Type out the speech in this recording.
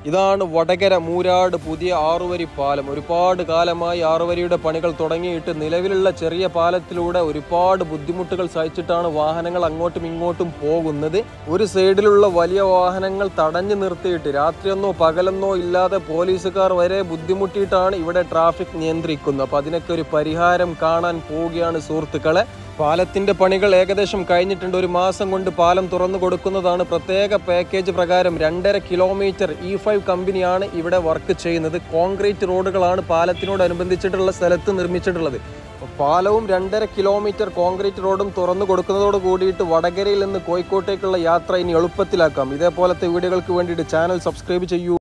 ഇതാണ് വടകര മൂരാട് പുതിയ ആറുവരി പാലം ഒരുപാട് കാലമായി ആറുവരിയുടെ പണികൾ തുടങ്ങിയിട്ട് നിലവിലുള്ള ചെറിയ പാലത്തിലൂടെ ഒരുപാട് ബുദ്ധിമുട്ടുകൾ സഹിച്ചിട്ടാണ് വാഹനങ്ങൾ അങ്ങോട്ടും ഇങ്ങോട്ടും പോകുന്നത് ഒരു സൈഡിലുള്ള വലിയ വാഹനങ്ങൾ തടഞ്ഞു നിർത്തിയിട്ട് രാത്രിയെന്നോ പകലെന്നോ ഇല്ലാതെ പോലീസുകാർ വരെ ബുദ്ധിമുട്ടിയിട്ടാണ് ഇവിടെ ട്രാഫിക് നിയന്ത്രിക്കുന്നത് അപ്പോൾ അതിനൊക്കെ ഒരു പരിഹാരം കാണാൻ പോവുകയാണ് സുഹൃത്തുക്കളെ പാലത്തിന്റെ പണികൾ ഏകദേശം കഴിഞ്ഞിട്ടുണ്ട് ഒരു മാസം കൊണ്ട് പാലം തുറന്നു കൊടുക്കുന്നതാണ് പ്രത്യേക പാക്കേജ് പ്രകാരം രണ്ടര കിലോമീറ്റർ ഇ ഫൈവ് കമ്പനിയാണ് ഇവിടെ വർക്ക് ചെയ്യുന്നത് കോൺക്രീറ്റ് റോഡുകളാണ് പാലത്തിനോടനുബന്ധിച്ചിട്ടുള്ള സ്ഥലത്ത് നിർമ്മിച്ചിട്ടുള്ളത് അപ്പോൾ പാലവും രണ്ടര കിലോമീറ്റർ കോൺക്രീറ്റ് റോഡും തുറന്നു കൊടുക്കുന്നതോട് കൂടിയിട്ട് വടകരയിൽ നിന്ന് കോഴിക്കോട്ടേക്കുള്ള യാത്ര ഇനി എളുപ്പത്തിലാക്കാം ഇതേപോലത്തെ വീഡിയോകൾക്ക് വേണ്ടിയിട്ട് ചാനൽ സബ്സ്ക്രൈബ് ചെയ്യൂ